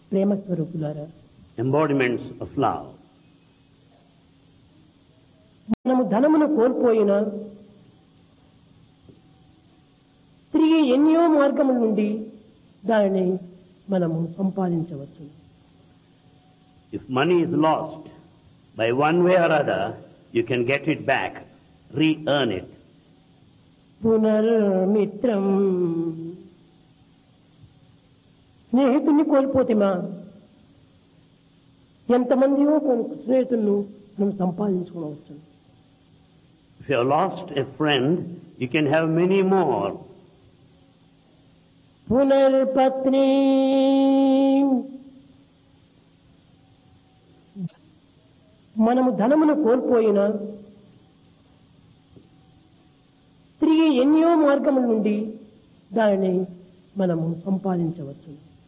ప్రేమ స్వరూపులారా embodiments of love. మనము ధనమును కోల్పోయినా తిరిగి ఎన్నో మార్గముల నుండి దానిని మనము సంపాదించవచ్చు If money is lost, by one way or other, you can get it back, re-earn it. పునర్మిత్రం స్నేహితుని కోల్పోతేమా ఎంతమందియో కొన్ని స్నేహితులను మనం సంపాదించుకోవచ్చు If you have lost a friend, you can have many more. పునర్పత్ని మనము ధనమును కోల్పోయినా తిరిగి ఎన్నో మార్గముల నుండి దానిని మనము సంపాదించవచ్చు